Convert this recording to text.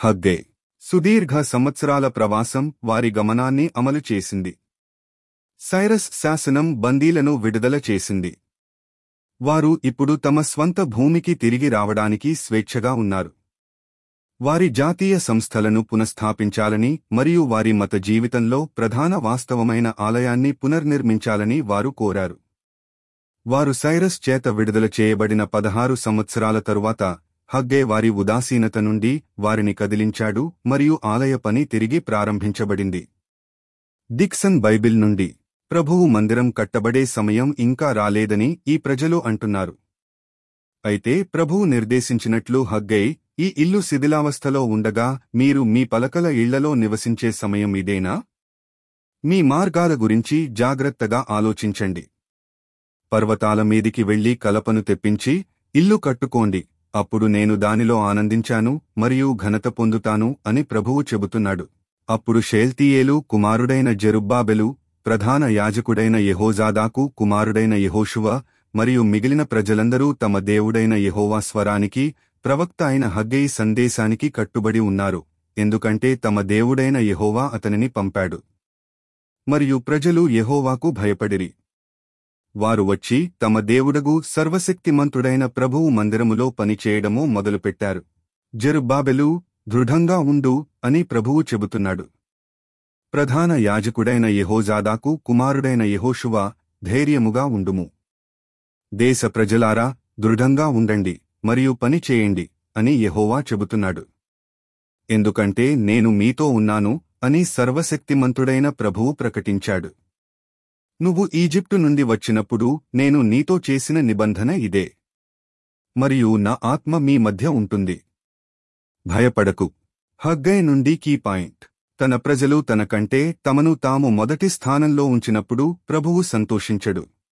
హగ్గే సుదీర్ఘ సంవత్సరాల ప్రవాసం వారి గమనాన్ని అమలు చేసింది సైరస్ శాసనం బందీలను విడుదల చేసింది వారు ఇప్పుడు తమ స్వంత భూమికి తిరిగి రావడానికి స్వేచ్ఛగా ఉన్నారు వారి జాతీయ సంస్థలను పునఃస్థాపించాలని మరియు వారి మత జీవితంలో ప్రధాన వాస్తవమైన ఆలయాన్ని పునర్నిర్మించాలని వారు కోరారు వారు సైరస్ చేత విడుదల చేయబడిన పదహారు సంవత్సరాల తరువాత హగ్గే వారి ఉదాసీనత నుండి వారిని కదిలించాడు మరియు ఆలయ పని తిరిగి ప్రారంభించబడింది డిక్సన్ బైబిల్ నుండి ప్రభువు మందిరం కట్టబడే సమయం ఇంకా రాలేదని ఈ ప్రజలు అంటున్నారు అయితే ప్రభువు నిర్దేశించినట్లు హగ్గై ఈ ఇల్లు శిథిలావస్థలో ఉండగా మీరు మీ పలకల ఇళ్లలో నివసించే సమయం ఇదేనా మీ మార్గాల గురించి జాగ్రత్తగా ఆలోచించండి పర్వతాల మీదికి వెళ్లి కలపను తెప్పించి ఇల్లు కట్టుకోండి అప్పుడు నేను దానిలో ఆనందించాను మరియు ఘనత పొందుతాను అని ప్రభువు చెబుతున్నాడు అప్పుడు షేల్తీయేలు కుమారుడైన జెరుబ్బాబెలు ప్రధాన యాజకుడైన యెహోజాదాకు కుమారుడైన యెహోషువ మరియు మిగిలిన ప్రజలందరూ తమ దేవుడైన యెహోవా స్వరానికి ప్రవక్త అయిన హగ్గయి సందేశానికి కట్టుబడి ఉన్నారు ఎందుకంటే తమ దేవుడైన యెహోవా అతనిని పంపాడు మరియు ప్రజలు యెహోవాకు భయపడిరి వారు వచ్చి తమ దేవుడగు సర్వశక్తిమంతుడైన ప్రభువు మందిరములో పనిచేయడము మొదలుపెట్టారు జెరుబ్బాబెలు దృఢంగా ఉండు అని ప్రభువు చెబుతున్నాడు ప్రధాన యాజకుడైన యెహోజాదాకు కుమారుడైన యెహోషువ ధైర్యముగా ఉండుము దేశ ప్రజలారా దృఢంగా ఉండండి మరియు పని చేయండి అని యెహోవా చెబుతున్నాడు ఎందుకంటే నేను మీతో ఉన్నాను అని సర్వశక్తిమంతుడైన ప్రభువు ప్రకటించాడు నువ్వు ఈజిప్టు నుండి వచ్చినప్పుడు నేను నీతో చేసిన నిబంధన ఇదే మరియు నా ఆత్మ మీ మధ్య ఉంటుంది భయపడకు హగ్గై నుండి కీ పాయింట్ తన ప్రజలు తన కంటే తమను తాము మొదటి స్థానంలో ఉంచినప్పుడు ప్రభువు సంతోషించడు